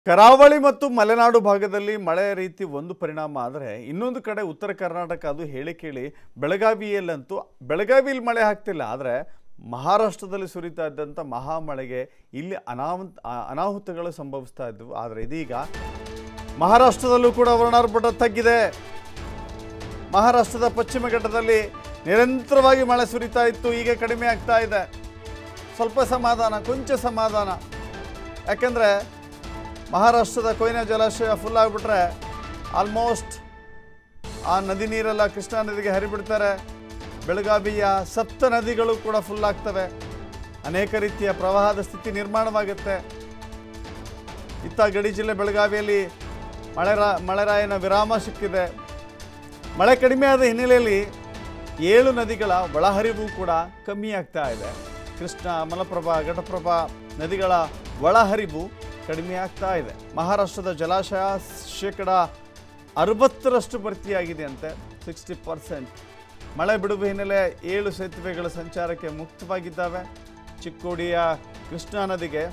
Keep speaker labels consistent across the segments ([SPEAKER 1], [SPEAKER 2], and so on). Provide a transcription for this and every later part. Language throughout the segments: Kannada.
[SPEAKER 1] ಕರಾವಳಿ ಮತ್ತು ಮಲೆನಾಡು ಭಾಗದಲ್ಲಿ ಮಳೆ ರೀತಿ ಒಂದು ಪರಿಣಾಮ ಆದರೆ ಇನ್ನೊಂದು ಕಡೆ ಉತ್ತರ ಕರ್ನಾಟಕ ಅದು ಹೇಳಿ ಕೇಳಿ ಬೆಳಗಾವಿಯಲ್ಲಂತೂ ಬೆಳಗಾವಿಯಲ್ಲಿ ಮಳೆ ಆಗ್ತಿಲ್ಲ ಆದರೆ ಮಹಾರಾಷ್ಟ್ರದಲ್ಲಿ ಸುರಿತಾ ಇದ್ದಂಥ ಮಹಾಮಳೆಗೆ ಇಲ್ಲಿ ಅನಾಹುತ ಅನಾಹುತಗಳು ಸಂಭವಿಸ್ತಾ ಇದ್ದವು ಆದರೆ ಇದೀಗ ಮಹಾರಾಷ್ಟ್ರದಲ್ಲೂ ಕೂಡ ವರ್ಣಾರ್ಭಟ ತಗ್ಗಿದೆ ಮಹಾರಾಷ್ಟ್ರದ ಪಶ್ಚಿಮ ಘಟ್ಟದಲ್ಲಿ ನಿರಂತರವಾಗಿ ಮಳೆ ಸುರಿತಾ ಇತ್ತು ಈಗ ಕಡಿಮೆ ಆಗ್ತಾ ಇದೆ ಸ್ವಲ್ಪ ಸಮಾಧಾನ ಕೊಂಚ ಸಮಾಧಾನ ಯಾಕೆಂದರೆ ಮಹಾರಾಷ್ಟ್ರದ ಕೊಯ್ನಾ ಜಲಾಶಯ ಫುಲ್ ಆಗಿಬಿಟ್ರೆ ಆಲ್ಮೋಸ್ಟ್ ಆ ನದಿ ನೀರೆಲ್ಲ ಕೃಷ್ಣಾ ನದಿಗೆ ಹರಿಬಿಡ್ತಾರೆ ಬೆಳಗಾವಿಯ ಸಪ್ತ ನದಿಗಳು ಕೂಡ ಫುಲ್ ಆಗ್ತವೆ ಅನೇಕ ರೀತಿಯ ಪ್ರವಾಹದ ಸ್ಥಿತಿ ನಿರ್ಮಾಣವಾಗುತ್ತೆ ಇತ್ತ ಗಡಿ ಜಿಲ್ಲೆ ಬೆಳಗಾವಿಯಲ್ಲಿ ಮಳೆರಾ ಮಳೆರಾಯನ ವಿರಾಮ ಸಿಕ್ಕಿದೆ ಮಳೆ ಕಡಿಮೆ ಆದ ಹಿನ್ನೆಲೆಯಲ್ಲಿ ಏಳು ನದಿಗಳ ಒಳಹರಿವು ಕೂಡ ಕಮ್ಮಿ ಆಗ್ತಾ ಇದೆ ಕೃಷ್ಣ ಮಲಪ್ರಭಾ ಘಟಪ್ರಭಾ ನದಿಗಳ ಒಳಹರಿವು ಕಡಿಮೆ ಆಗ್ತಾ ಇದೆ ಮಹಾರಾಷ್ಟ್ರದ ಜಲಾಶಯ ಶೇಕಡ ಅರವತ್ತರಷ್ಟು ಭರ್ತಿಯಾಗಿದೆ ಅಂತೆ ಸಿಕ್ಸ್ಟಿ ಪರ್ಸೆಂಟ್ ಮಳೆ ಬಿಡುವ ಹಿನ್ನೆಲೆ ಏಳು ಸೇತುವೆಗಳ ಸಂಚಾರಕ್ಕೆ ಮುಕ್ತವಾಗಿದ್ದಾವೆ ಚಿಕ್ಕೋಡಿಯ ಕೃಷ್ಣಾ ನದಿಗೆ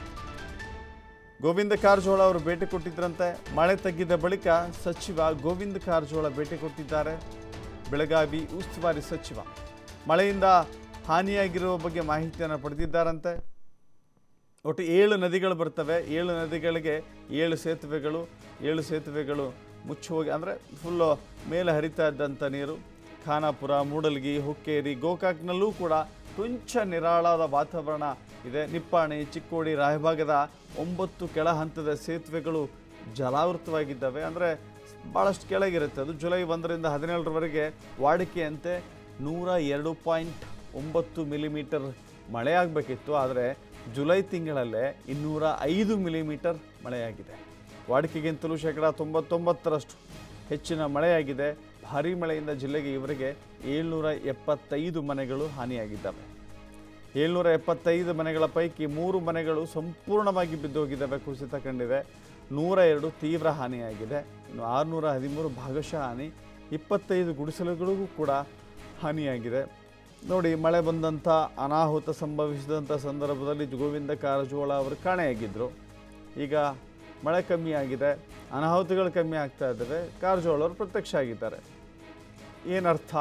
[SPEAKER 1] ಗೋವಿಂದ ಕಾರಜೋಳ ಅವರು ಭೇಟಿ ಕೊಟ್ಟಿದ್ದರಂತೆ ಮಳೆ ತಗ್ಗಿದ ಬಳಿಕ ಸಚಿವ ಗೋವಿಂದ ಕಾರಜೋಳ ಭೇಟಿ ಕೊಟ್ಟಿದ್ದಾರೆ ಬೆಳಗಾವಿ ಉಸ್ತುವಾರಿ ಸಚಿವ ಮಳೆಯಿಂದ ಹಾನಿಯಾಗಿರುವ ಬಗ್ಗೆ ಮಾಹಿತಿಯನ್ನು ಪಡೆದಿದ್ದಾರಂತೆ ಒಟ್ಟು ಏಳು ನದಿಗಳು ಬರ್ತವೆ ಏಳು ನದಿಗಳಿಗೆ ಏಳು ಸೇತುವೆಗಳು ಏಳು ಸೇತುವೆಗಳು ಮುಚ್ಚಿ ಹೋಗಿ ಅಂದರೆ ಫುಲ್ಲು ಮೇಲೆ ಹರಿತಾ ಇದ್ದಂಥ ನೀರು ಖಾನಾಪುರ ಮೂಡಲ್ಗಿ ಹುಕ್ಕೇರಿ ಗೋಕಾಕ್ನಲ್ಲೂ ಕೂಡ ಕೊಂಚ ನಿರಾಳಾದ ವಾತಾವರಣ ಇದೆ ನಿಪ್ಪಾಣಿ ಚಿಕ್ಕೋಡಿ ರಾಯಭಾಗದ ಒಂಬತ್ತು ಕೆಳ ಹಂತದ ಸೇತುವೆಗಳು ಜಲಾವೃತವಾಗಿದ್ದಾವೆ ಅಂದರೆ ಭಾಳಷ್ಟು ಕೆಳಗಿರುತ್ತೆ ಅದು ಜುಲೈ ಒಂದರಿಂದ ಹದಿನೇಳರವರೆಗೆ ವಾಡಿಕೆಯಂತೆ ನೂರ ಎರಡು ಪಾಯಿಂಟ್ ಒಂಬತ್ತು ಮಿಲಿಮೀಟರ್ ಮಳೆ ಆಗಬೇಕಿತ್ತು ಆದರೆ ಜುಲೈ ತಿಂಗಳಲ್ಲೇ ಇನ್ನೂರ ಐದು ಮಿಲಿಮೀಟರ್ ಮಳೆಯಾಗಿದೆ ವಾಡಿಕೆಗಿಂತಲೂ ಶೇಕಡ ತೊಂಬತ್ತೊಂಬತ್ತರಷ್ಟು ಹೆಚ್ಚಿನ ಮಳೆಯಾಗಿದೆ ಭಾರೀ ಮಳೆಯಿಂದ ಜಿಲ್ಲೆಗೆ ಇವರಿಗೆ ಏಳ್ನೂರ ಎಪ್ಪತ್ತೈದು ಮನೆಗಳು ಹಾನಿಯಾಗಿದ್ದಾವೆ ಏಳ್ನೂರ ಎಪ್ಪತ್ತೈದು ಮನೆಗಳ ಪೈಕಿ ಮೂರು ಮನೆಗಳು ಸಂಪೂರ್ಣವಾಗಿ ಬಿದ್ದೋಗಿದ್ದಾವೆ ಕುಸಿತ ಕಂಡಿವೆ ನೂರ ಎರಡು ತೀವ್ರ ಹಾನಿಯಾಗಿದೆ ಇನ್ನು ಆರುನೂರ ಹದಿಮೂರು ಭಾಗಶಃ ಹಾನಿ ಇಪ್ಪತ್ತೈದು ಗುಡಿಸಲುಗಳಿಗೂ ಕೂಡ ಹಾನಿಯಾಗಿದೆ ನೋಡಿ ಮಳೆ ಬಂದಂಥ ಅನಾಹುತ ಸಂಭವಿಸಿದಂಥ ಸಂದರ್ಭದಲ್ಲಿ ಗೋವಿಂದ ಕಾರಜೋಳ ಅವರು ಕಾಣೆಯಾಗಿದ್ದರು ಈಗ ಮಳೆ ಕಮ್ಮಿ ಆಗಿದೆ ಅನಾಹುತಗಳು ಕಮ್ಮಿ ಆಗ್ತಾ ಇದ್ದಾವೆ ಕಾರಜೋಳ ಅವರು ಪ್ರತ್ಯಕ್ಷ ಆಗಿದ್ದಾರೆ ಏನರ್ಥ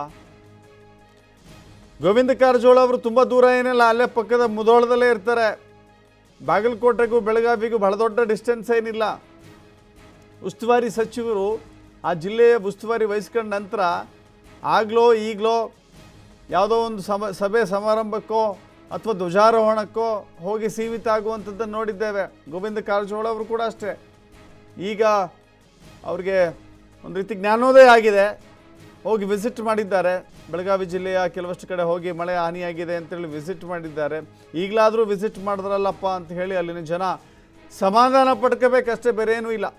[SPEAKER 1] ಗೋವಿಂದ ಕಾರಜೋಳ ಅವರು ತುಂಬ ದೂರ ಏನಿಲ್ಲ ಅಲ್ಲೇ ಪಕ್ಕದ ಮುದೋಳದಲ್ಲೇ ಇರ್ತಾರೆ ಬಾಗಲಕೋಟೆಗೂ ಬೆಳಗಾವಿಗೂ ಬಹಳ ದೊಡ್ಡ ಡಿಸ್ಟೆನ್ಸ್ ಏನಿಲ್ಲ ಉಸ್ತುವಾರಿ ಸಚಿವರು ಆ ಜಿಲ್ಲೆಯ ಉಸ್ತುವಾರಿ ವಹಿಸ್ಕೊಂಡ ನಂತರ ಆಗಲೋ ಈಗಲೋ ಯಾವುದೋ ಒಂದು ಸಮ ಸಭೆ ಸಮಾರಂಭಕ್ಕೋ ಅಥವಾ ಧ್ವಜಾರೋಹಣಕ್ಕೋ ಹೋಗಿ ಸೀಮಿತ ಆಗುವಂಥದ್ದನ್ನು ನೋಡಿದ್ದೇವೆ ಗೋವಿಂದ ಕಾರಜೋಳ ಅವರು ಕೂಡ ಅಷ್ಟೇ ಈಗ ಅವ್ರಿಗೆ ಒಂದು ರೀತಿ ಜ್ಞಾನೋದಯ ಆಗಿದೆ ಹೋಗಿ ವಿಸಿಟ್ ಮಾಡಿದ್ದಾರೆ ಬೆಳಗಾವಿ ಜಿಲ್ಲೆಯ ಕೆಲವಷ್ಟು ಕಡೆ ಹೋಗಿ ಮಳೆ ಹಾನಿಯಾಗಿದೆ ಅಂತೇಳಿ ವಿಸಿಟ್ ಮಾಡಿದ್ದಾರೆ ಈಗಲಾದರೂ ವಿಸಿಟ್ ಮಾಡಿದ್ರಲ್ಲಪ್ಪ ಅಂತ ಹೇಳಿ ಅಲ್ಲಿನ ಜನ ಸಮಾಧಾನ ಪಡ್ಕೋಬೇಕಷ್ಟೇ ಬೇರೆ ಏನೂ ಇಲ್ಲ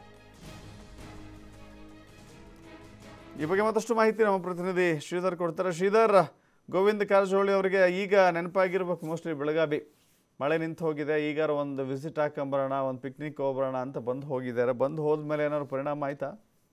[SPEAKER 1] ಈ ಬಗ್ಗೆ ಮತ್ತಷ್ಟು ಮಾಹಿತಿ ನಮ್ಮ ಪ್ರತಿನಿಧಿ ಶ್ರೀಧರ್ ಕೊಡ್ತಾರೆ ಶ್ರೀಧರ್ ಗೋವಿಂದ ಕಾರಜೋಳಿ ಅವರಿಗೆ ಈಗ ನೆನಪಾಗಿರ್ಬೇಕು ಮೋಸ್ಟ್ಲಿ ಬೆಳಗಾವಿ ಮಳೆ ನಿಂತು ಹೋಗಿದೆ ಈಗಾರ ಒಂದು ವಿಸಿಟ್ ಹಾಕೊಂಬರೋಣ ಒಂದು ಪಿಕ್ನಿಕ್ ಹೋಗ್ಬರೋಣ ಅಂತ ಬಂದು ಹೋಗಿದ್ದಾರೆ ಬಂದು ಹೋದ್ಮೇಲೆ ಏನಾದ್ರು ಪರಿಣಾಮ ಆಯ್ತಾ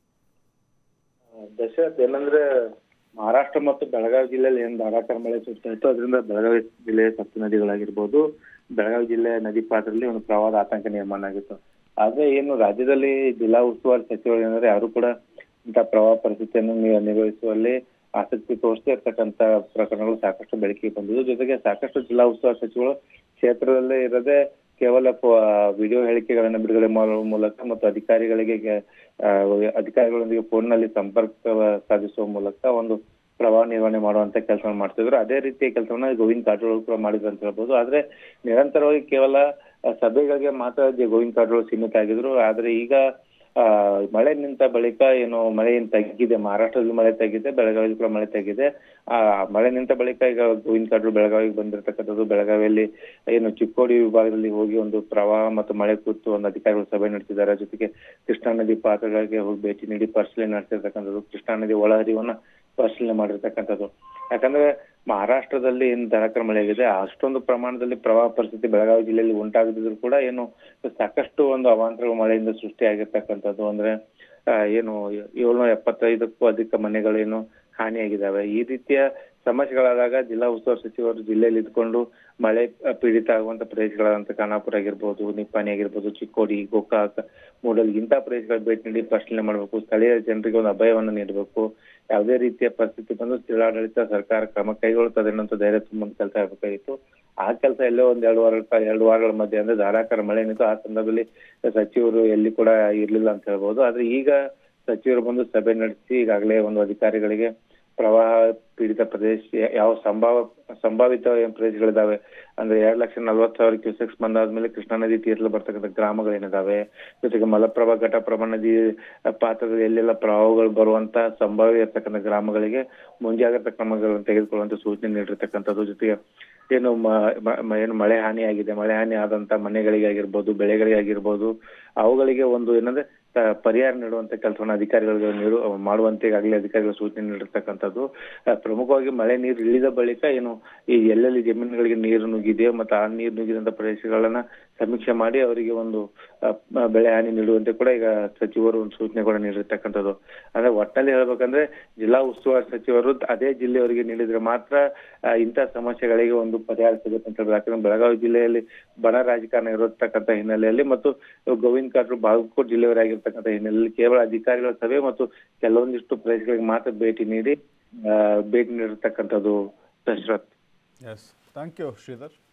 [SPEAKER 2] ದಶರಥ್ ಏನಂದ್ರೆ ಮಹಾರಾಷ್ಟ್ರ ಮತ್ತು ಬೆಳಗಾವಿ ಜಿಲ್ಲೆಯಲ್ಲಿ ಏನ್ ಧಾರಾಕಾರ ಮಳೆ ಸುರ್ತಾ ಇತ್ತು ಅದರಿಂದ ಬೆಳಗಾವಿ ಜಿಲ್ಲೆಯ ಸಪ್ತ ನದಿಗಳಾಗಿರ್ಬೋದು ಬೆಳಗಾವಿ ಜಿಲ್ಲೆಯ ನದಿ ಪಾತ್ರದಲ್ಲಿ ಒಂದು ಪ್ರವಾಹದ ಆತಂಕ ನಿರ್ಮಾಣ ಆಗಿತ್ತು ಆದ್ರೆ ಏನು ರಾಜ್ಯದಲ್ಲಿ ಜಿಲ್ಲಾ ಉಸ್ತುವಾರಿ ಸಚಿವರು ಏನಂದ್ರೆ ಯಾರು ಕೂಡ ಇಂಥ ಪ್ರವಾಹ ಪರಿಸ್ಥಿತಿಯನ್ನು ನಿ- ನಿರ್ವಹಿಸುವಲ್ಲಿ ಆಸಕ್ತಿ ತೋರಿಸ್ತಾ ಇರ್ತಕ್ಕಂತ ಪ್ರಕರಣಗಳು ಸಾಕಷ್ಟು ಬೆಳಕಿಗೆ ಬಂದಿದ್ದು ಜೊತೆಗೆ ಸಾಕಷ್ಟು ಜಿಲ್ಲಾ ಉಸ್ತುವಾರಿ ಸಚಿವರು ಕ್ಷೇತ್ರದಲ್ಲೇ ಇರದೆ ಕೇವಲ ವಿಡಿಯೋ ಹೇಳಿಕೆಗಳನ್ನು ಬಿಡುಗಡೆ ಮಾಡುವ ಮೂಲಕ ಮತ್ತು ಅಧಿಕಾರಿಗಳಿಗೆ ಗೆ- ಆ, ಅಧಿಕಾರಿಗಳೊಂದಿಗೆ ಫೋನ್ನಲ್ಲಿ ಸಂಪರ್ಕ ಸಾಧಿಸುವ ಮೂಲಕ ಒಂದು ಪ್ರವಾಹ ನಿರ್ವಹಣೆ ಮಾಡುವಂತ ಕೆಲಸ ಮಾಡ್ತಿದ್ರು ಅದೇ ರೀತಿಯ ಕೆಲಸವನ್ನ ಗೋವಿಂದ್ ಕಾರಜೋಳ ಕೂಡ ಮಾಡಿದ್ರು ಅಂತ ಹೇಳ್ಬೋದು ಆದ್ರೆ ನಿರಂತರವಾಗಿ ಕೇವಲ ಆ, ಸಭೆಗಳಿಗೆ ಮಾತ್ರ ಜೆ- ಗೋವಿಂದ್ ಕಾರಜೋಳ ಸೀಮಿತ ಆಗಿದ್ರು ಆದ್ರೆ ಈಗ ಆ ಮಳೆ ನಿಂತ ಬಳಿಕ ಏನು ಮಳೆ ಏನ್ ತಗ್ಗಿದೆ ಮಹಾರಾಷ್ಟ್ರದಲ್ಲಿ ಮಳೆ ತಗ್ಗಿದೆ ಬೆಳಗಾವಿಯಲ್ಲಿ ಕೂಡ ಮಳೆ ತಗ್ಗಿದೆ ಆ ಮಳೆ ನಿಂತ ಬಳಿಕ ಈಗ ಗೋವಿಂದ ಕಾರಜೋಳ ಬೆಳಗಾವಿಗೆ ಬಂದಿರತಕ್ಕಂಥದ್ದು ಬೆಳಗಾವಿಯಲ್ಲಿ ಏನು ಚಿಕ್ಕೋಡಿ ವಿಭಾಗದಲ್ಲಿ ಹೋಗಿ ಒಂದು ಪ್ರವಾಹ ಮತ್ತು ಮಳೆ ಕುರಿತು ಒಂದು ಅಧಿಕಾರಿಗಳು ಸಭೆ ನಡೆಸಿದ್ದಾರೆ ಜೊತೆಗೆ ಕೃಷ್ಣಾ ನದಿ ಪಾತ್ರಗಳಿಗೆ ಹೋಗಿ ಭೇಟಿ ನೀಡಿ ಪರಿಶೀಲನೆ ನಡೆಸಿರ್ತಕ್ಕಂಥದ್ದು ಕೃಷ್ಣಾ ನದಿ ಒಳಹರಿವನ್ನ ಪರಿಶೀಲನೆ ಮಾಡಿರ್ತಕ್ಕಂಥದ್ದು ಯಾಕಂದ್ರೆ ಮಹಾರಾಷ್ಟ್ರದಲ್ಲಿ ಏನ್ ಧಾರಾಕಾರ ಮಳೆ ಆಗಿದೆ ಅಷ್ಟೊಂದು ಪ್ರಮಾಣದಲ್ಲಿ ಪ್ರವಾಹ ಪರಿಸ್ಥಿತಿ ಬೆಳಗಾವಿ ಜಿಲ್ಲೆಯಲ್ಲಿ ಉಂಟಾಗದಿದ್ರು ಕೂಡ ಏನು ಸಾಕಷ್ಟು ಒಂದು ಅವಾಂತರ ಮಳೆಯಿಂದ ಸೃಷ್ಟಿಯಾಗಿರ್ತಕ್ಕಂಥದ್ದು ಅಂದ್ರೆ ಆ, ಏನು ಏಳ್ನೂರ ಎಪ್ಪತ್ತೈದಕ್ಕೂ ಅಧಿಕ ಮನೆಗಳೇನು ಹಾನಿಯಾಗಿದ್ದಾವೆ ಈ ರೀತಿಯ ಸಮಸ್ಯೆಗಳಾದಾಗ ಜಿಲ್ಲಾ ಉಸ್ತುವಾರಿ ಸಚಿವರು ಜಿಲ್ಲೆಯಲ್ಲಿ ಇದ್ಕೊಂಡು ಮಳೆ ಪೀಡಿತ ಆಗುವಂತ ಪ್ರದೇಶಗಳಾದಂತ ಖಾನಾಪುರ ಆಗಿರ್ಬೋದು ನಿಪ್ಪಾಣಿ ಆಗಿರ್ಬೋದು ಚಿಕ್ಕೋಡಿ ಗೋಕಾಕ್ ಮೂಡಲ್ ಇಂಥ ಪ್ರದೇಶಗಳ ಭೇಟಿ ನೀಡಿ ಪರಿಶೀಲನೆ ಮಾಡಬೇಕು ಸ್ಥಳೀಯ ಜನರಿಗೆ ಒಂದು ಅಭಯವನ್ನು ನೀಡಬೇಕು ಯಾವುದೇ ರೀತಿಯ ಪರಿಸ್ಥಿತಿ ಬಂದು ಜಿಲ್ಲಾಡಳಿತ ಸರ್ಕಾರ ಕ್ರಮ ಕೈಗೊಳ್ಳುತ್ತದೆ ಅನ್ನೋ ಧೈರ್ಯ ತುಂಬುವಂತ ಕೆಲಸ ಆಗಬೇಕಾಗಿತ್ತು ಆ ಕೆಲಸ ಎಲ್ಲೋ ಒಂದ್ ಎರಡು ವಾರ ಎರಡು ವಾರಗಳ ಮಧ್ಯೆ ಅಂದ್ರೆ ಧಾರಾಕಾರ ಮಳೆ ನಿಂತು ಆ ಸಂದರ್ಭದಲ್ಲಿ ಸಚಿವರು ಎಲ್ಲಿ ಕೂಡ ಇರ್ಲಿಲ್ಲ ಅಂತ ಹೇಳ್ಬೋದು ಆದ್ರೆ ಈಗ ಸಚಿವರು ಬಂದು ಸಭೆ ನಡೆಸಿ ಈಗಾಗಲೇ ಒಂದು ಅಧಿಕಾರಿಗಳಿಗೆ ಪ್ರವಾಹ ಪೀಡಿತ ಪ್ರದೇಶ ಯಾವ ಸಂಭಾವ ಸಂಭಾವಿತ ಏನ್ ಪ್ರದೇಶಗಳಿದಾವೆ ಅಂದ್ರೆ ಎರಡ್ ಲಕ್ಷ ನಲ್ವತ್ ಸಾವಿರ ಕ್ಯೂಸೆಕ್ಸ್ ಬಂದಾದ್ಮೇಲೆ ಕೃಷ್ಣಾ ನದಿ ತೀರದಲ್ಲಿ ಬರ್ತಕ್ಕಂಥ ಗ್ರಾಮಗಳೇನಿದಾವೆ ಜೊತೆಗೆ ಮಲಪ್ರಭಾ ಘಟಪ್ರಭಾ ನದಿ ಪಾತ್ರದಲ್ಲಿ ಎಲ್ಲೆಲ್ಲ ಪ್ರವಾಹಗಳು ಬರುವಂತ ಸಂಭಾವ್ಯ ಇರ್ತಕ್ಕಂಥ ಗ್ರಾಮಗಳಿಗೆ ಮುಂಜಾಗ್ರತಾ ಕ್ರಮಗಳನ್ನು ತೆಗೆದುಕೊಳ್ಳುವಂತ ಸೂಚನೆ ನೀಡಿರ್ತಕ್ಕಂಥದ್ದು ಜೊತೆಗೆ ಏನು ಮ- ಮ- ಮ- ಏನು ಮಳೆ ಹಾನಿ ಆಗಿದೆ ಮಳೆ ಹಾನಿ ಆದಂತ ಮನೆಗಳಿಗೆ ಆಗಿರ್ಬೋದು ಬೆಳೆಗಳಿಗೆ ಆಗಿರ್ಬೋದು ಅವುಗಳಿಗೆ ಒಂದು ಏನಂದ್ರೆ ತ- ಪರಿಹಾರ ನೀಡುವಂತ ಕೆಲಸವನ್ನು ಅಧಿಕಾರಿಗಳಿಗೆ ನೀಡು ಮಾಡುವಂತೆ ಈಗಾಗಲೇ ಅಧಿಕಾರಿಗಳು ಸೂಚನೆ ನೀಡಿರ್ತಕ್ಕಂಥದ್ದು ಆ, ಪ್ರಮುಖವಾಗಿ ಮಳೆ ನೀರು ಇಳಿದ ಬಳಿಕ ಏನು ಈ ಎಲ್ಲೆಲ್ಲಿ ಜಮೀನುಗಳಿಗೆ ನೀರು ನುಗ್ಗಿದೆಯೋ ಮತ್ತು ಆ ನೀರು ನುಗ್ಗಿದಂತ ಪ್ರದೇಶಗಳನ್ನ ಸಮೀಕ್ಷೆ ಮಾಡಿ ಅವರಿಗೆ ಒಂದು ಆ, ಮ- ಬೆಳೆ ಹಾನಿ ನೀಡುವಂತೆ ಕೂಡ ಈಗ ಸಚಿವರು ಒಂದು ಸೂಚನೆ ಕೂಡ ನೀಡಿರ್ತಕ್ಕಂಥದ್ದು ಅಂದ್ರೆ ಒಟ್ಟಿನಲ್ಲಿ ಹೇಳ್ಬೇಕಂದ್ರೆ ಜಿಲ್ಲಾ ಉಸ್ತುವಾರಿ ಸಚಿವರು ಅದೇ ಜಿಲ್ಲೆಯವರಿಗೆ ನೀಡಿದ್ರೆ ಮಾತ್ರ ಆ, ಇಂಥ ಸಮಸ್ಯೆಗಳಿಗೆ ಒಂದು ಪರಿಹಾರ ಸಿಗುತ್ತೆ ಅಂತ ಹೇಳ್ಬೋದು ಯಾಕಂದ್ರೆ ಬೆಳಗಾವಿ ಜಿಲ್ಲೆಯಲ್ಲಿ ಬಡ ರಾಜಕಾರಣ ಇರತಕ್ಕಂಥ ಹಿನ್ನೆಲೆಯಲ್ಲಿ ಮತ್ತು ಗೋವಿಂದ ಕಾರಜೋಳ ಬಾಗಲಕೋಟೆ ಜಿಲ್ಲೆಯವರಾಗಿರ್ತಕ್ಕಂಥ ಹಿನ್ನೆಲೆಯಲ್ಲಿ ಕೇವಲ ಅಧಿಕಾರಿಗಳ ಸಭೆ ಮತ್ತು ಕೆಲವೊಂದಿಷ್ಟು ಪ್ರದೇಶಗಳಿಗೆ ಮಾತ್ರ ಭೇಟಿ ನೀಡಿ ಆ, ಭೇಟಿ ನೀಡಿರ್ತಕ್ಕಂಥದ್ದು Dasharath
[SPEAKER 1] yes thank you Sridhar